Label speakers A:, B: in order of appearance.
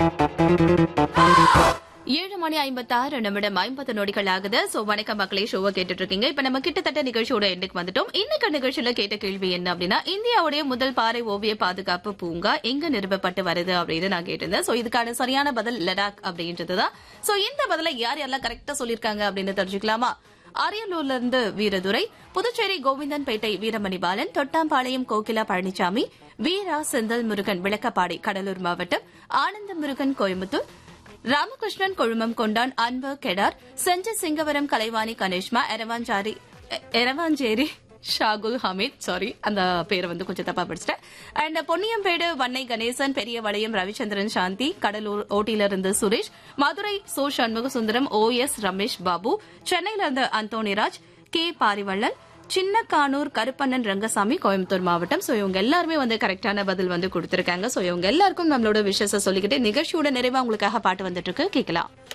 A: ஏழு மணி ஐம்பத்தாறு நிமிடம் ஐம்பது நொடிகள் ஆகுது சோ வணக்கம் மக்களே ஷோவை கேட்டுட்டு இருக்கீங்க இப்ப நம்ம கிட்டத்தட்ட நிகழ்ச்சியோட எண்டுக்கு வந்துட்டோம் இன்னைக்கு நிகழ்ச்சியில கேட்ட கேள்வி என்ன அப்படின்னா இந்தியாவுடைய முதல் பாறை ஓவிய பாதுகாப்பு பூங்கா எங்க நிறுவப்பட்டு வருது அப்படின்னு நான் கேட்டிருந்தேன் சோ இதுக்கான சரியான பதில் லடாக் அப்படின்றதுதான் சோ இந்த பதில யார் யாரெல்லாம் கரெக்டா சொல்லிருக்காங்க அப்படின்னு தெரிஞ்சுக்கலாமா அரியலூர்ல இருந்து வீரதுரை புதுச்சேரி கோவிந்தன்பேட்டை வீரமணி பாலன் தொட்டாம்பாளையம் கோகிலா பழனிசாமி வீரா செந்தல் முருகன் விளக்கப்பாடி கடலூர் மாவட்டம் ஆனந்த முருகன் கோயம்புத்தூர் ராமகிருஷ்ணன் கொழுமம் கொண்டான் அன்பு கெடார் செஞ்ச சிங்கவரம் கலைவாணி கணேஷ்மா எரவாஞ்சாரி எ- எரவாஞ்சேரி ஷாகுல் ஹமீத் சாரி அந்த பேரை வந்து கொஞ்சம் தப்பா படிச்சிட்டேன் அண்ட் பொன்னியம்பேடு வன்னை கணேசன் பெரிய வளையம் ரவிச்சந்திரன் சாந்தி கடலூர் ஓட்டில இருந்து Suresh Madurai so Shanmuga Sundaram O S Ramesh Babu சென்னையில இருந்து அந்தோணிராஜ் கே பாரிவள்ளல் சின்னக்கானூர் கருப்பண்ணன் ரங்கசாமி கோயம்புத்தூர் மாவட்டம் சோ இவங்க எல்லாருமே வந்து கரெக்டான பதில் வந்து கொடுத்திருக்காங்க சோ இவங்க எல்லாருக்கும் நம்மளோட விஷயத்தை சொல்லிக்கிட்டு நிகழ்ச்சியோட நிறைவா உங்களுக்காக பாட்டு வந்துட்டு இருக்கு கேட்கலாம்